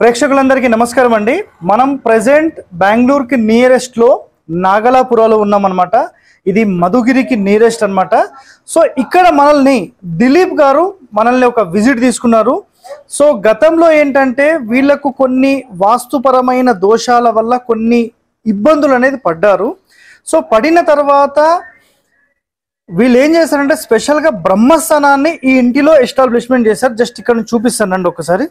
ప్రేక్షకులందరికీ నమస్కారం అండి మనం ప్రజెంట్ బెంగళూరుకి నియరెస్ట్ లో నాగలాపురాలో ఉన్నామన్నమాట ఇది మధుగిరికి నియరెస్ట్ అన్నమాట సో ఇక్కడ మనల్ని దిలీప్ గారు మనల్ని ఒక విజిట్ తీసుకున్నారు సో గతంలో ఏంటంటే వీళ్ళకు కొన్ని వాస్తుపరమైన దోషాల వల్ల కొన్ని ఇబ్బందులు అనేది పడ్డారు సో పడిన తర్వాత వీళ్ళు ఏం చేశారంటే స్పెషల్ గా బ్రహ్మస్థానాన్ని ఈ ఇంటిలో ఎస్టాబ్లిష్మెంట్ చేశారు జస్ట్ ఇక్కడ నుంచి చూపిస్తానండి ఒకసారి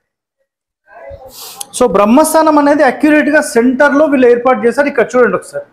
సో బ్రహ్మస్థానం అనేది అక్యురేట్ గా సెంటర్ లో వీళ్ళు ఏర్పాటు చేశారు ఇక్కడ చూడండి ఒకసారి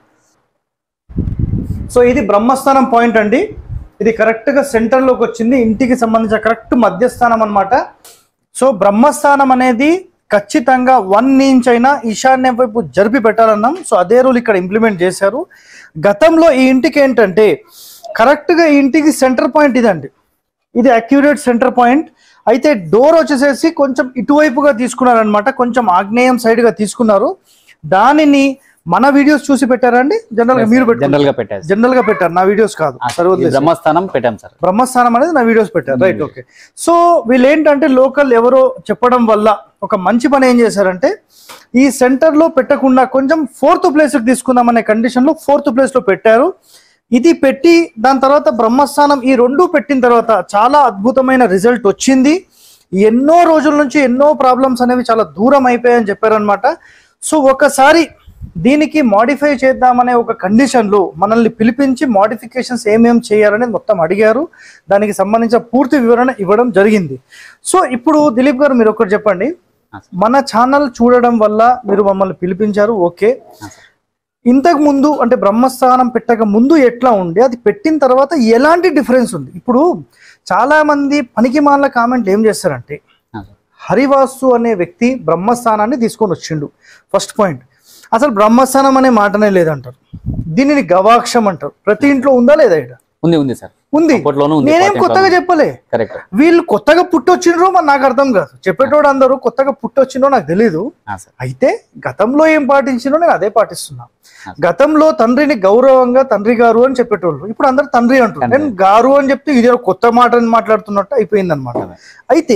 సో ఇది బ్రహ్మస్థానం పాయింట్ అండి ఇది కరెక్ట్ గా సెంటర్ లోకి వచ్చింది ఇంటికి సంబంధించిన కరెక్ట్ మధ్యస్థానం అన్నమాట సో బ్రహ్మస్థానం అనేది ఖచ్చితంగా వన్ ఇంచ్ అయినా ఈశాన్య వైపు జరిపి పెట్టాలన్నాం సో అదే రూల్ ఇక్కడ ఇంప్లిమెంట్ చేశారు గతంలో ఈ ఇంటికి ఏంటంటే కరెక్ట్ గా ఈ ఇంటికి సెంటర్ పాయింట్ ఇదండి ఇది అక్యురేట్ సెంటర్ పాయింట్ అయితే డోర్ వచ్చేసేసి కొంచెం ఇటువైపుగా తీసుకున్నారనమాట కొంచెం ఆగ్నేయం సైడ్ గా తీసుకున్నారు దానిని మన వీడియోస్ చూసి పెట్టారండి జనరల్ గా మీరు పెట్టారు జనరల్ గా పెట్టారు జనరల్ గా పెట్టారు నా వీడియోస్ కాదు సరే ఈ వదిలేసి. బ్రహ్మస్థానం పెట్టాం సార్ బ్రహ్మస్థానం అనేది నా వీడియోస్ పెట్టారు రైట్ ఓకే సో వీళ్ళు ఏంటంటే లోకల్ ఎవరో చెప్పడం వల్ల ఒక మంచి పని ఏం చేశారంటే ఈ సెంటర్ లో పెట్టకుండా కొంచెం ఫోర్త్ ప్లేస్ తీసుకుందాం అనే కండిషన్ లో ఫోర్త్ ప్లేస్ లో పెట్టారు ఇది పెట్టి దాని తర్వాత బ్రహ్మస్థానం ఈ రెండు పెట్టిన తర్వాత చాలా అద్భుతమైన రిజల్ట్ వచ్చింది ఎన్నో రోజుల నుంచి ఎన్నో ప్రాబ్లమ్స్ అనేవి చాలా దూరం అయిపోయాయని చెప్పారనమాట సో ఒకసారి దీనికి మాడిఫై చేద్దామనే ఒక కండిషన్లో మనల్ని పిలిపించి మాడిఫికేషన్స్ ఏమేం చేయాలనేది మొత్తం అడిగారు దానికి సంబంధించిన పూర్తి వివరణ ఇవ్వడం జరిగింది సో ఇప్పుడు దిలీప్ గారు మీరు ఒకటి చెప్పండి ఆ, సార్. మన ఛానల్ చూడడం వల్ల మీరు మమ్మల్ని పిలిపించారు ఓకే ఆ, సార్. ఇంతకు ముందు అంటే బ్రహ్మస్థానం పెట్టక ముందు ఎట్లా ఉండే అది పెట్టిన తర్వాత ఎలాంటి డిఫరెన్స్ ఉంది ఇప్పుడు చాలా మంది పనికి మాల కామెంట్లు ఏం చేస్తారంటే ఆ, సార్. హరివాసు అనే వ్యక్తి బ్రహ్మస్థానాన్ని తీసుకొని వచ్చిండు ఫస్ట్ పాయింట్ అసలు బ్రహ్మస్థానం అనే మాటనే లేదంటారు దీనిని గవాక్షం అంటారు ప్రతి ఇంట్లో ఉందా లేదా ఇక్కడ ఉంది ఉంది సార్ ఉంది అప్పట్లోనూ ఉంది నేనేం పాత కొత్తగా ఇంట్లో చెప్పలే కరెక్ట్ వీళ్ళు కొత్తగా పుట్టొచ్చిండ్రో మరి నాకు అర్థం కాదు చెప్పేటోడు అందరూ కొత్తగా పుట్టొచ్చిండ్రో నాకు తెలియదు ఆ, సార్ అయితే గతంలో ఏం పాటించిందో నేను అదే పాటిస్తున్నా ఆ. గతంలో తండ్రిని గౌరవంగా తండ్రి గారు అని చెప్పేటోళ్ళు ఇప్పుడు అందరు తండ్రి అంటారు తండ్రి. నేను గారు అని చెప్తే ఇదే కొత్త మాట అని మాట్లాడుతున్నట్టు అయిపోయింది అనమాట అదే. అయితే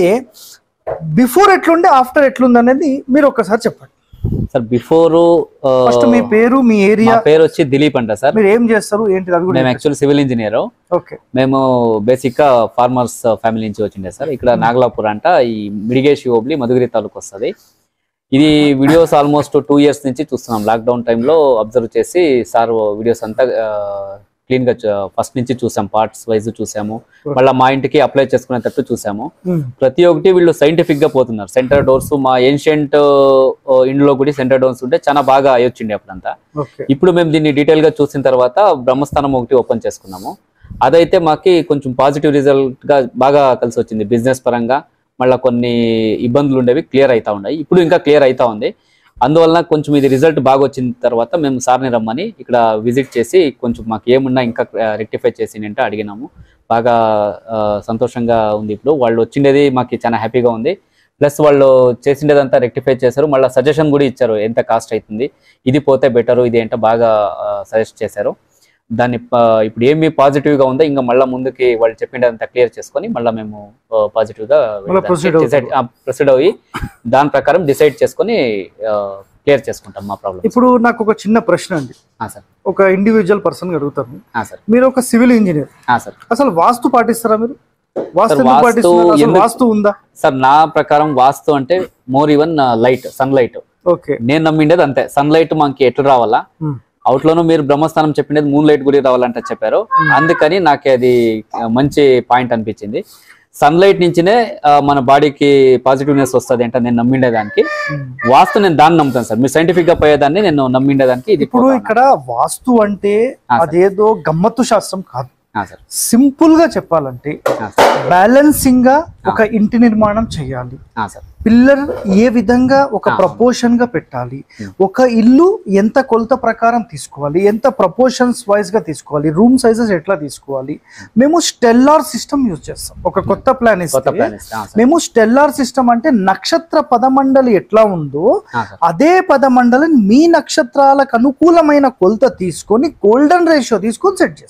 బిఫోర్ ఎట్లుండే ఆఫ్టర్ ఎట్లుంది అనేది మీరు ఒక్కసారి చెప్పండి సార్ బిఫోర్ ఫస్ట్ మీ పేరు మీ మా ఏరియా పేరు వచ్చి దిలీప్ అంట సార్ మీరు ఏం చేస్తారు ఏంటి అది కూడా మేము యాక్చువల్ సివిల్ ఇంజనీర్ ఓకే మేము బేసిక్ గా ఫార్మర్స్ ఫ్యామిలీ నుంచి వచ్చిండే సార్ ఇక్కడ నాగలాపూర్ అంట ఈ మిడిగేషి హోబ్లీ మధుగిరి తాలూకు వస్తుంది ఇది వీడియోస్ ఆల్మోస్ట్ టూ ఇయర్స్ నుంచి చూస్తున్నాం లాక్డౌన్ టైంలో అబ్జర్వ్ చేసి సార్ వీడియోస్ అంతా క్లీన్ గా ఫస్ట్ నుంచి చూసాం పార్ట్స్ వైజ్ చూసాము మళ్ళీ మా ఇంటికి అప్లై చేసుకునేటట్టు చూసాము ప్రతి ఒక్కటి వీళ్ళు సైంటిఫిక్ గా పోతున్నారు సెంటర్ డోర్స్ మా ఏన్షియంట్ ఇండ్లో కూడా సెంటర్ డోర్స్ ఉంటే చాలా బాగా అయ్యొచ్చిండే అప్పుడంతా ఓకే ఇప్పుడు మేము దీన్ని డీటెయిల్ గా చూసిన తర్వాత బ్రహ్మస్థానం ఒకటి ఓపెన్ చేసుకున్నాము అదైతే మాకి కొంచెం పాజిటివ్ రిజల్ట్ గా బాగా కలిసి వచ్చింది బిజినెస్ పరంగా మళ్ళీ కొన్ని ఇబ్బందులు ఉండేవి క్లియర్ అవుతా ఉన్నాయి ఇప్పుడు ఇంకా క్లియర్ అవుతా ఉంది అందువలన కొంచెం ఇది రిజల్ట్ బాగా వచ్చిన తర్వాత మేము సార్ని రమ్మని ఇక్కడ విజిట్ చేసి కొంచెం మాకు ఏమున్నా ఇంకా రెక్టిఫై చేసి అంటే అడిగినాము బాగా ఆ, సంతోషంగా ఉంది ఇప్పుడు వాళ్ళు వచ్చిండేది మాకు చాలా హ్యాపీగా ఉంది ప్లస్ వాళ్ళు చేసిండేదంతా రెక్టిఫై చేశారు మళ్ళీ సజెషన్ కూడా ఇచ్చారు ఎంత కాస్ట్ అవుతుంది ఇది పోతే బెటరు ఇది ఏంటో బాగా సజెస్ట్ చేశారు దాన్ని ప- ఇప్పుడు ఏమి పాజిటివ్ గా ఉందో ఇంకా మళ్ళీ ముందుకి వాళ్ళు చెప్పిందంతా క్లియర్ చేసుకొని మళ్ళీ మేము పాజిటివ్ గా మళ్ళా proceed అవుతారు. ప్రొసీడ్ అయ్యి దాని ప్రకారం డిసైడ్ చేసుకొని క్లియర్ చేసుకుంటాం మా ప్రాబ్లమ్ ఇప్పుడు నాకు ఒక చిన్న ప్రశ్న అండి సార్ ఒక ఇండివిజువల్ పర్సన్ అడుగుతారు ఆ సార్ మీరు ఒక సివిల్ ఇంజనీర్ ఆ సార్ అసలు వాస్తు పాటిస్తారా మీరు వాస్తు సార్, ఎందుకు వాస్తు పాటిస్తున్నారు అసలు ఎందుకు- వాస్తు ఉందా సార్ నా ప్రకారం వాస్తు అంటే more even light sunlight okay నేను నమ్మిండేది అంతే సన్ లైట్ మనకి ఎట్లా రావాలా అవుట్ లోను మీరు బ్రహ్మస్థానం చెప్పినది మూన్ లైట్ గురి రావాలంటే చెప్పారు అందుకని నాకు అది ఆ, మంచి పాయింట్ అనిపించింది సన్ లైట్ నుంచినే ఆ, మన బాడీకి పాజిటివ్నెస్ వస్తుంది అంటే నేను నమ్మిండేదానికి వాస్తు నేను దాన్ని నమ్ముతాను సార్ మీరు సైంటిఫిక్ గా పోయేదాన్ని నేను నమ్మిండేదానికి ఇది ఇప్పుడు పోతాను. ఇక్కడ వాస్తు అంటే ఆ, సార్. అదేదో గమ్మత్తు శాస్త్రం కాదు ఆ, సార్ సింపుల్ గా చెప్పాలంటే ఆ, సార్ బ్యాలెన్సింగ్ గా ఒక ఇంటి నిర్మాణం చేయాలి ఆ, సార్ పిల్లర్ ఏ విధంగా ఒక ఆ. ప్రపోర్షన్ గా పెట్టాలి Hmm. ఒక ఇల్లు ఎంత కొలత ప్రకారం తీసుకోవాలి ఎంత ప్రపోర్షన్స్ వైజ్ గా తీసుకోవాలి రూమ్ సైజెస్ ఎట్లా తీసుకోవాలి మేము స్టెల్లార్ సిస్టమ్ యూజ్ చేస్తాం ఒక కొత్త ప్లాన్ కొత్త ఇస్తే ప్లాన్ ఇస్తే ఆ, సార్ మేము స్టెల్లార్ సిస్టమ్ అంటే నక్షత్ర పదమండలి ఎట్లా ఉందో ఆ, సార్ అదే పదమండలిని మీ నక్షత్రాలకు అనుకూలమైన కొలత తీసుకొని గోల్డెన్ రేషియో తీసుకొని సెట్ చేస్తాం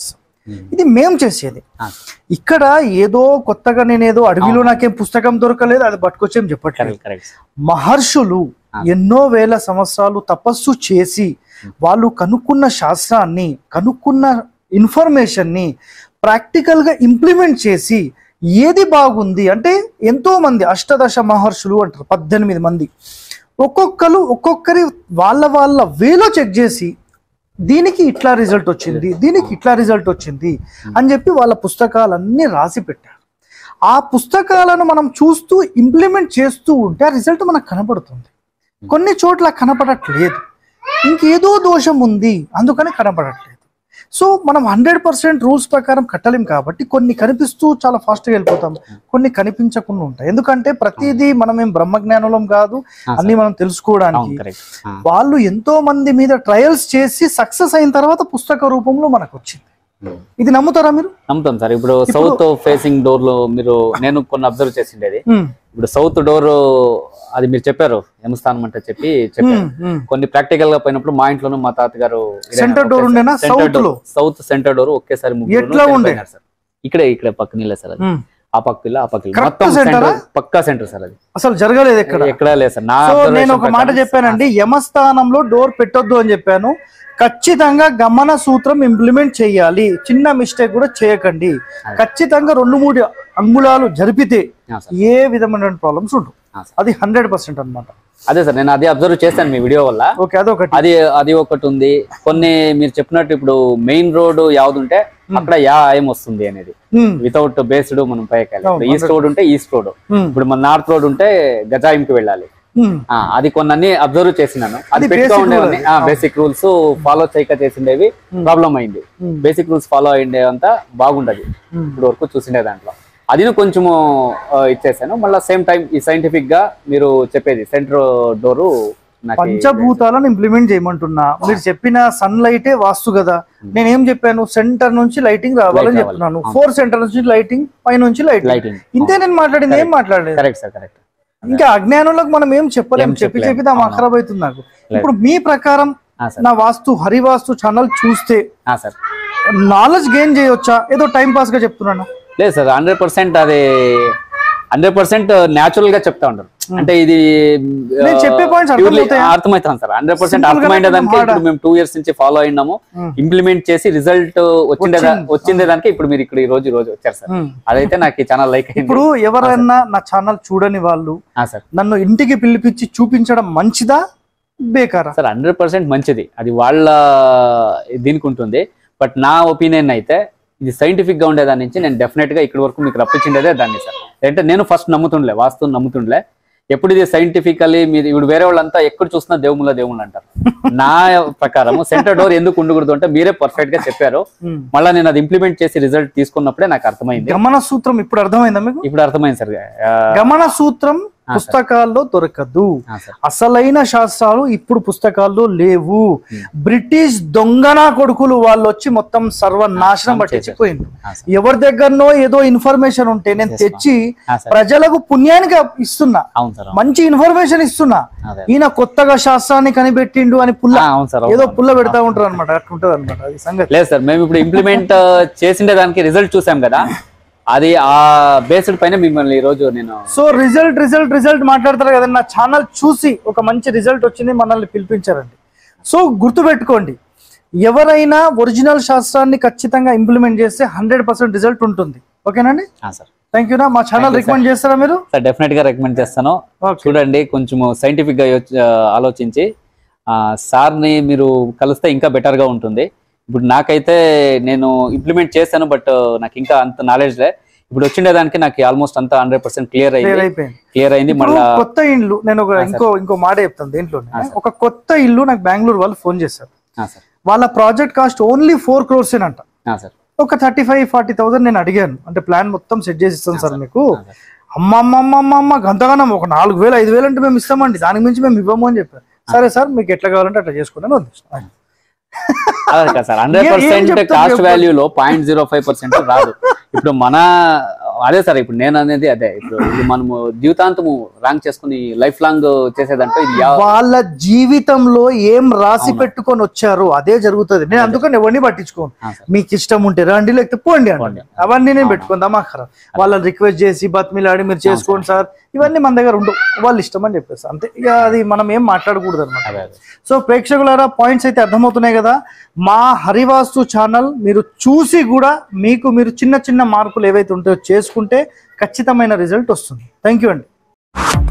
ఇది మేము చేసేది ఆ, ఇక్కడ ఏదో కొత్తగా నేను ఏదో అడవిలో నాకేం పుస్తకం దొరకలేదు అది పట్టుకొచ్చేం చెప్పట్లేదు కరెక్ట్ కరెక్ట్ మహర్షులు ఎన్నో వేల సంవత్సరాలు తపస్సు చేసి వాళ్ళు కనుక్కున్న శాస్త్రాన్ని కనుక్కున్న ఇన్ఫర్మేషన్ ని ప్రాక్టికల్ గా ఇంప్లిమెంట్ చేసి ఏది బాగుంది అంటే ఎంతో మంది అష్టదశ మహర్షులు అంటారు పద్దెనిమిది మంది ఒక్కొక్కరు ఒక్కొక్కరి వాళ్ళ వాళ్ళ వేలో చెక్ చేసి దీనికి ఇట్లా రిజల్ట్ వచ్చింది దీనికి ఇట్లా రిజల్ట్ వచ్చింది అని చెప్పి వాళ్ళ పుస్తకాలన్నీ రాసి పెట్టారు ఆ పుస్తకాలను మనం చూస్తూ ఇంప్లిమెంట్ చేస్తూ ఉంటే ఆ రిజల్ట్ మనకు కనబడుతుంది కొన్ని చోట్ల కనపడట్లేదు ఇంకేదో దోషం ఉంది అందుకని కనపడట్లేదు సో మనం హండ్రెడ్ పర్సెంట్ రూల్స్ ప్రకారం కట్టలేం కాబట్టి కొన్ని కనిపిస్తూ చాలా ఫాస్ట్గా వెళ్ళిపోతాం కొన్ని కనిపించకుండా ఉంటాయి ఎందుకంటే ప్రతిదీ మనం ఏం బ్రహ్మజ్ఞానులం కాదు అన్ని మనం తెలుసుకోవడానికి అవును కరెక్ట్ వాళ్ళు ఎంతో మంది మీద ట్రయల్స్ చేసి సక్సెస్ అయిన తర్వాత పుస్తక రూపంలో మనకు వచ్చింది ఇది నమ్ముతారా మీరు నమ్ముతాం సార్ ఇప్పుడు సౌత్ ఫేసింగ్ డోర్ లో మీరు నేను కొన్ని అబ్జర్వ్ చేసిండేది ఉమ్, ఇప్పుడు సౌత్ డోర్ అది మీరు చెప్పారు యమస్థానం అంటే చెప్పి చెప్పారు ఉమ్, ఉమ్. కొన్ని ప్రాక్టికల్ గా పోయినప్పుడు మా ఇంట్లోనూ మా తాతగారు Center door ఉండేనా? South లో? సౌత్ సెంటర్ డోర్ ఒకేసారి ముగ్గురు ఎట్లా ఉండే? చనిపోయినారు సార్ ఇక్కడే ఇక్కడే పక్కనే సార్ అది ఉమ్. ఆ పక్క పిల్ల ఆ పక్క పిల్ల. Correct మొత్తం center సెంటర్ ఆ? పక్కా సెంటర్ సార్ అది అసలు జరగలేదు ఎక్కడ ఎక్కడా లేదు సార్ నా సో observation నేను ఒక మాట ప్రకారం- చెప్పానండి యమస్థానంలో డోర్ పెట్టొద్దు అని చెప్పాను ఖచ్చితంగా గమన సూత్రం ఇంప్లిమెంట్ చేయాలి చిన్న మిస్టేక్ కూడా చేయకండి ఖచ్చితంగా రెండు మూడు అంగుళాలు జరిపితే ఆ, సార్. ఏ విధమైన ప్రాబ్లమ్స్ ఉండవు ఆ, సార్. అది హండ్రెడ్ పర్సెంట్ అనమాట అదే సార్ నేను అదే అబ్జర్వ్ చేశాను మీ వీడియో వల్ల ఓకే అదొకటి అది అది ఒకటి ఉంది కొన్ని మీరు చెప్పినట్టు ఇప్పుడు మెయిన్ రోడ్ యాವ್ದು ఉంటే అక్కడ యా ఆయం వస్తుంది అనేది ఉమ్, వితౌట్ బేస్డ్ మనం పైకి అవును, ఈస్ట్ రోడ్ ఉంటే ఈస్ట్ రోడ్ ఉమ్, ఇప్పుడు మన నార్త్ రోడ్ ఉంటే గజాయింకి వెళ్ళాలి ఉమ్. ఆ, అది కొన్ని అన్ని అబ్జర్వ్ చేసినాను అది అది పెట్టుగా basic ఉండేవన్నీ rule అది. బేసిక్ రూల్స్ ఫాలో చేయక చేసిండేవి ప్రాబ్లం అయింది Hmm. బేసిక్ రూల్స్ ఫాలో అయ్యిండేవంతా బాగుండదు Hmm. ఇప్పుడు వరకు చూసిండే దాంట్లో అది కొంచెము ఆ, ఇచ్చేసాను మళ్ళీ సేమ్ టైం ఈ సైంటిఫిక్ గా మీరు చెప్పేది సెంటర్ డోరు నాకు పంచభూతాలను ఇంప్లిమెంట్ చేయమంటున్నా మీరు చెప్పిన సన్ లైటే వాస్తు కదా నేను ఏం చెప్పాను సెంటర్ నుంచి లైటింగ్ రావాలని Light రావాలి. చెప్తున్నాను ఫోర్ సెంటర్ నుంచి లైటింగ్ పై నుంచి లైటింగ్ లైటింగ్ ఇంతే నేను మాట్లాడింది ఏం మాట్లాడలేదు కరెక్ట్ సార్ కరెక్ట్ ఇంకా అజ్ఞానులకు మనం ఏం చెప్పలేం ఏం చెప్పి చెప్పలేం. చెప్పి దాని ఖరాబ్ అవుతుంది నాకు ఇప్పుడు మీ ప్రకారం సార్ నా వాస్తు హరివాస్తు ఛానల్ చూస్తే సార్ నాలెడ్జ్ గెయిన్ చేయొచ్చా ఏదో టైం పాస్ గా చెప్తున్నాను లేదు సార్ హండ్రెడ్ పర్సెంట్ అది హండ్రెడ్ పర్సెంట్ న్యాచురల్ గా చెప్తా ఉంటారు అంటే ఇది నేను చెప్పే points అర్థమవుతాయా? అర్థమవుతాం సార్ హండ్రెడ్ పర్సెంట్ Simple గా అర్థమైండేదానికి కొంచెం ఇప్పుడు మేము టూ ఇయర్స్ నుంచి ఫాలో అయినాము Hmm. ఇంప్లిమెంట్ చేసి రిజల్ట్ వచ్చిండే వచ్చిందే దానికి ఇప్పుడు మీరు ఇక్కడ ఈ రోజు ఈ రోజు వచ్చారు సార్ Hmm. అదైతే నాకు చాలా లైక్ అయింది ఇప్పుడు ఎవరైనా నా ఛానల్ చూడని వాళ్ళు ఆ, సార్ నన్ను ఇంటికి పిలిపించి చూపించడం మంచిదా బేకారా సార్ హండ్రెడ్ పర్సెంట్ మంచిది అది వాళ్ళ దీనికి ఉంటుంది బట్ నా ఒపీనియన్ అయితే ఇది సైంటిఫిక్ గా ఉండేదాని నుంచి నేను డెఫినెట్ గా ఇక్కడి వరకు మీకు రప్పించిండేదే దాన్ని సార్ అంటే నేను ఫస్ట్ నమ్ముతుండలే వాస్తవం నమ్ముతుండలే ఎప్పుడు ఇది సైంటిఫికల్లీ మీరు ఇప్పుడు వేరే వాళ్ళంతా ఎక్కడ చూసినా దేవుముల దేవుళ్ళు అంటారు నా ప్రకారం సెంటర్ డోర్ ఎందుకు ఉండకూడదు అంటే మీరే పర్ఫెక్ట్ గా చెప్పారు Hmm. మళ్ళీ నేను అది ఇంప్లిమెంట్ చేసి రిజల్ట్ తీసుకున్నప్పుడే నాకు అర్థమైంది గమన సూత్రం ఇప్పుడు అర్థమైందా మీకు ఇప్పుడు అర్థమైంది సార్ ఆ, గమన సూత్రం పుస్తకాల్లో దొరకదు ఆ, సార్ అసలైన శాస్త్రాలు ఇప్పుడు పుస్తకాల్లో లేవు బ్రిటిష్ దొంగనా కొడుకులు వాళ్ళు వచ్చి మొత్తం సర్వనాశనం పట్టించిపోయింది ఆ, సార్ ఎవరి దగ్గరనో ఏదో ఇన్ఫర్మేషన్ ఉంటే నేను తెచ్చి ఆ, సార్ ప్రజలకు పుణ్యానికి ఇస్తున్నా అవును సార్ అవును. మంచి ఇన్ఫర్మేషన్ ఇస్తున్నా అదే ఈయన కొత్తగా శాస్త్రాన్ని కనిపెట్టిండు అని పుల్ల ఆ, అవును సార్ అవును. ఏదో పుల్ల పెడతా ఉంటారు అనమాట అట్లుంటది అనమాట అది సంగతి లేదు సార్ మేము ఇప్పుడు ఇంప్లిమెంట్ చేసిండే దానికి రిజల్ట్ చూసాం కదా అది ఆ బేస్డ్ పైన మిమ్మల్ని ఈ రోజు నేను సో రిజల్ట్ రిజల్ట్ రిజల్ట్ మాట్లాడతారు కదా నా ఛానల్ చూసి ఒక మంచి రిజల్ట్ వచ్చింది మనల్ని పిలిపించారండి సో గుర్తుపెట్టుకోండి ఎవరైనా ఒరిజినల్ శాస్త్రాన్ని ఖచ్చితంగా ఇంప్లిమెంట్ చేస్తే హండ్రెడ్ పర్సెంట్ రిజల్ట్ ఉంటుంది ఓకేనండి ఆ, సార్ థ్యాంక్ యూ నా మా ఛానల్ రికమెండ్ చేస్తారా మీరు సార్ డెఫినెట్ గా రికమెండ్ చేస్తాను Okay. చూడండి కొంచెం సైంటిఫిక్ గా యోచ- ఆలోచించి ఆ, సార్ని మీరు కలిస్తే ఇంకా బెటర్ గా ఉంటుంది ఇప్పుడు నాకైతే నేను ఇంప్లిమెంట్ చేశాను బట్ నాకు ఇంకా అంత నాలెడ్జ్ లే ఇప్పుడు వచ్చిండే దానికి నాకు ఆల్మోస్ట్ అంతా హండ్రెడ్ పర్సెంట్ క్లియర్ క్లియర్ అయింది అయిపోయింది క్లియర్ అయింది ఇప్పుడు మళ్ళా కొత్త ఇల్లు నేను ఒక ఇంకో ఇంకో మాట చెప్తాను దేంట్లోనే ఒక కొత్త ఇల్లు నాకు బెంగళూరు వాళ్ళు ఫోన్ చేశారు ఆ, సార్ వాళ్ళ project cost only four crores అంట ఆ, సార్ ఒక థర్టీ ఫైవ్ ఫార్టీ థౌసండ్ నేను అడిగాను అంటే ప్లాన్ మొత్తం సెట్ చేసి ఇస్తాను సార్ మీకు ఆ, సార్. అమ్మ అమ్మ అమ్మ అమ్మ అమ్మ గంతగానం ఒక నాలుగు వేలు ఐదు వేలు అంటే మేము ఇస్తామండి దానికి మించి మేము ఇవ్వము అని చెప్పారు సరే సార్ మీకు ఎట్లా కావాలంటే అట్లా చేసుకున్నాను వదిలేస్తాను. అదే కదా సార్ హండ్రెడ్ ఏ- ఏం పర్సెంట్ చెప్తారు కాస్ట్ చెప్పండి. వాల్యూలో పాయింట్ జీరో ఫైవ్ పర్సెంట్ రాదు ఇప్పుడు మన అదే సార్ ఇప్పుడు నేను అనేది అదే ఇప్పుడు ఇది మనము జీవితాంతము ర్యాంక్ చేసుకుని లైఫ్ లాంగ్ చేసేదంటే ఇది యా- వాళ్ళ జీవితంలో ఏం రాసి పెట్టుకొని వచ్చారు అదే జరుగుతుంది నేను అందుకని ఎవరిని పట్టించుకోను ఆ, సార్. మీకు ఇష్టం ఉంటే రండి లేకపోతే పోండి అండి పోండి. అవన్నీ నేను పెట్టుకుందాం అక్కడ వాళ్ళని రిక్వెస్ట్ చేసి బతిమిలాడి మీరు చేసుకోండి సార్ ఇవన్నీ మన దగ్గర ఉండవు వాళ్ళు ఇష్టం అని చెప్పేసి అంతే ఇక అది మనం ఏం మాట్లాడకూడదు అనమాట అదే అదే సో ప్రేక్షకులారా పాయింట్స్ అయితే అర్థమవుతున్నాయి కదా మా హరివాస్తు ఛానల్ మీరు చూసి కూడా మీకు మీరు చిన్న చిన్న మార్పులు ఏవైతే ఉంటాయో చేసుకుంటే ఖచ్చితమైన రిజల్ట్ వస్తుంది థ్యాంక్ యూ అండి